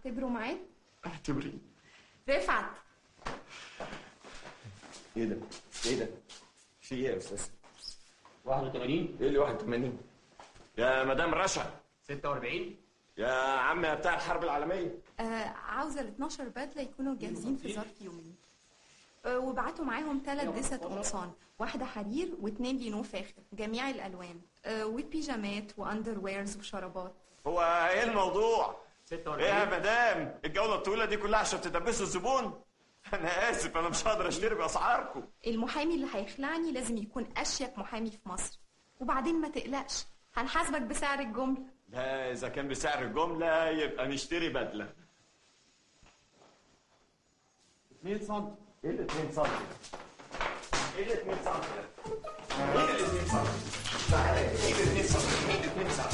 اعتبره معاك اعتبري رفعت ايه ده؟ ايه ده؟ في ايه يا استاذ؟ 81 ايه اللي 81 يا مدام رشا 46 يا عم يا بتاع الحرب العالميه آه عاوزه ال 12 بدله يكونوا جاهزين في ظرف يومين آه وبعتوا معاهم ثلاث دست قمصان واحده حرير واثنين لينو فاخر جميع الالوان آه وبيجامات واندر ويرز وشرابات هو ايه الموضوع؟ 46 ايه يا مدام؟ الجوله الطويله دي كلها عشان تدبسوا الزبون؟ انا اسف انا مش هقدر اشتري باسعاركم المحامي اللي هيخلعني لازم يكون اشيك محامي في مصر وبعدين ما تقلقش هنحاسبك بسعر الجمله لا اذا كان بسعر الجمله يبقى نشتري بدله 2 سم ايه ال 2 سم؟ ايه ال 2 سم؟ ايه ال 2 سم؟ تعالى ايه ال 2 سم؟ ايه ال 2 سم؟